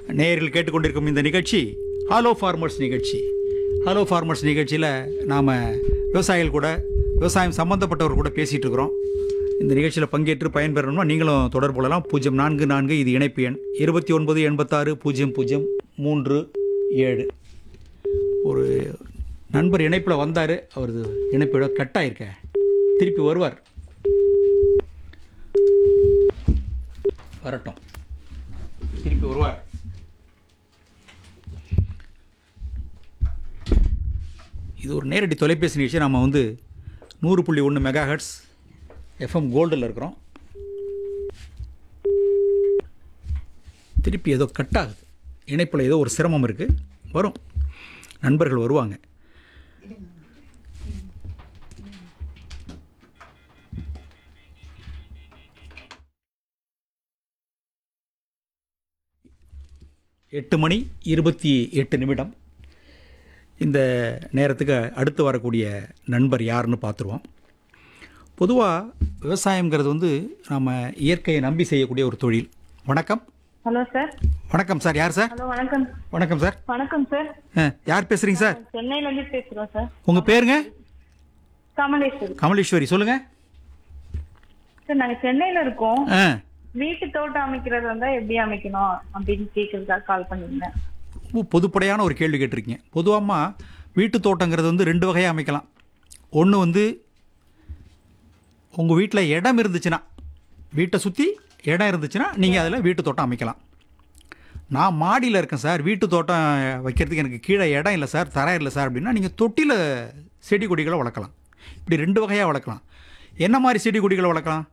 நேயர்கள் கேட்டுக்கொண்டிருக்கும் இந்த நிகழ்ச்சி ஹலோ ஃபார்மர்ஸ் நிகழ்ச்சி ஹலோ ஃபார்மர்ஸ் நிகழ்ச்சியில் நாம் விவசாயிகள் கூட விவசாயம் சம்மந்தப்பட்டவர் கூட பேசிகிட்டு இருக்கிறோம் இந்த நிகழ்ச்சியில் பங்கேற்று பயன்பெறணும்னா நீங்களும் தொடர்பு கொள்ளலாம் பூஜ்ஜியம் நான்கு நான்கு இது இணைப்பு எண் இருபத்தி ஒன்பது எண்பத்தாறு பூஜ்ஜியம் பூஜ்ஜியம் மூன்று ஏழு ஒரு நண்பர் இணைப்பில் வந்தார் அவரது இணைப்போட கட் ஆயிருக்க திருப்பி வருவார் வரட்டும் திருப்பி வருவார் இது ஒரு நேரடி தொலைபேசி நிகழ்ச்சி நம்ம வந்து நூறு புள்ளி ஒன்று மெகா ஹெர்ட்ஸ் எஃப்எம் கோல்டில் இருக்கிறோம் திருப்பி ஏதோ கட் ஆகுது இணைப்பில் ஏதோ ஒரு சிரமம் இருக்குது வரும் நண்பர்கள் வருவாங்க எட்டு மணி இருபத்தி எட்டு நிமிடம் இந்த நேரத்துக்கு அடுத்து வரக்கூடிய நண்பர் யாருன்னு பார்த்துருவோம் பொதுவாக விவசாயங்கிறது வந்து நம்ம இயற்கையை நம்பி செய்யக்கூடிய ஒரு தொழில் வணக்கம் ஹலோ சார் வணக்கம் சார் யார் சார் ஹலோ வணக்கம் வணக்கம் சார் வணக்கம் சார் ஆ, யார் பேசுகிறீங்க சார் சென்னையில இருந்து பேசுறோம் சார் உங்கள் பேருங்க கமலேஸ்வரி கமலேஸ்வரி சொல்லுங்கள் சார் நாங்க சென்னையில இருக்கோம் ஆ வீட்டு தோட்டம் அமைக்கிறது வந்தா எப்படி அமைக்கணும் அப்படின்னு கேட்கறதுக்காக கால் பண்ணிருந்தேன் ரொம்ப பொதுப்படையான ஒரு கேள்வி கேட்டிருக்கீங்க பொதுவாக வீட்டு தோட்டங்கிறது வந்து ரெண்டு வகையாக அமைக்கலாம் ஒன்று வந்து உங்கள் வீட்டில் இடம் இருந்துச்சுன்னா வீட்டை சுற்றி இடம் இருந்துச்சுன்னா நீங்கள் அதில் வீட்டு தோட்டம் அமைக்கலாம் நான் மாடியில் இருக்கேன் சார் வீட்டு தோட்டம் வைக்கிறதுக்கு எனக்கு கீழே இடம் இல்லை சார் தரம் இல்லை சார் அப்படின்னா நீங்கள் தொட்டியில் செடி கொடிகளை வளர்க்கலாம் இப்படி ரெண்டு வகையாக வளர்க்கலாம் என்ன மாதிரி செடி கொடிகளை வளர்க்கலாம்